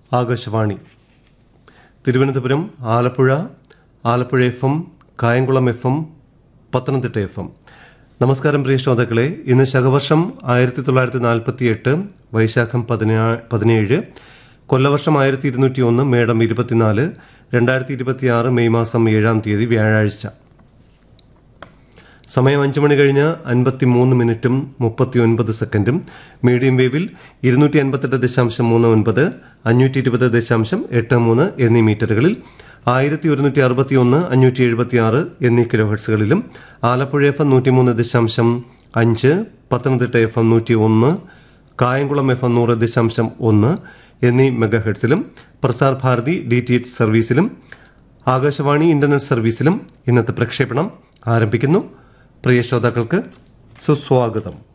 Akashvani Thiruvananthapuram Alappuzha Alappuzha F M Kayamkulam F M Pathanamthitta F M നമസ്കാരം പ്രിയ ശ്രോതാക്കളെ ഇന്ന് ശകവർഷം ആയിരത്തി തൊള്ളായിരത്തി നാൽപ്പത്തി എട്ട് വൈശാഖം പതിനാ പതിനേഴ് കൊല്ലവർഷം ആയിരത്തി ഇരുന്നൂറ്റി ഒന്ന് മേടം ഇരുപത്തിനാല് രണ്ടായിരത്തി ഇരുപത്തി ആറ് മെയ് മാസം ഏഴാം തീയതി വ്യാഴാഴ്ച സമയം അഞ്ച് മണി കഴിഞ്ഞ് അൻപത്തി മൂന്ന് മിനിറ്റും മുപ്പത്തി ഒൻപത് സെക്കൻഡും മീഡിയം വേവിൽ ഇരുന്നൂറ്റി അൻപത്തെട്ട് ദശാംശം മൂന്ന് ഒൻപത് അഞ്ഞൂറ്റി ഇരുപത് ദശാംശം എട്ട് മൂന്ന് എന്നീ മീറ്ററുകളിൽ ആയിരത്തി ഒരുന്നൂറ്റി അറുപത്തി ഒന്ന് അഞ്ഞൂറ്റി എഴുപത്തി ആറ് എന്നീ കിലോ ഹെർട്സുകളിലും ആലപ്പുഴ എഫ് എം നൂറ്റിമൂന്ന് ദശാംശം അഞ്ച് പത്തനംതിട്ട എഫ് എം നൂറ്റി ഒന്ന് കായംകുളം എഫ് എം നൂറ് ദശാംശം ഒന്ന് എന്നീ മെഗാ ഹെർട്സിലും Prasar Bharati D T H സർവീസിലും ആകാശവാണി ഇന്റർനെറ്റ് സർവീസിലും ഇന്നത്തെ പ്രക്ഷേപണം ആരംഭിക്കുന്നു പ്രിയ ശ്രോതാക്കൾക്ക് സുസ്വാഗതം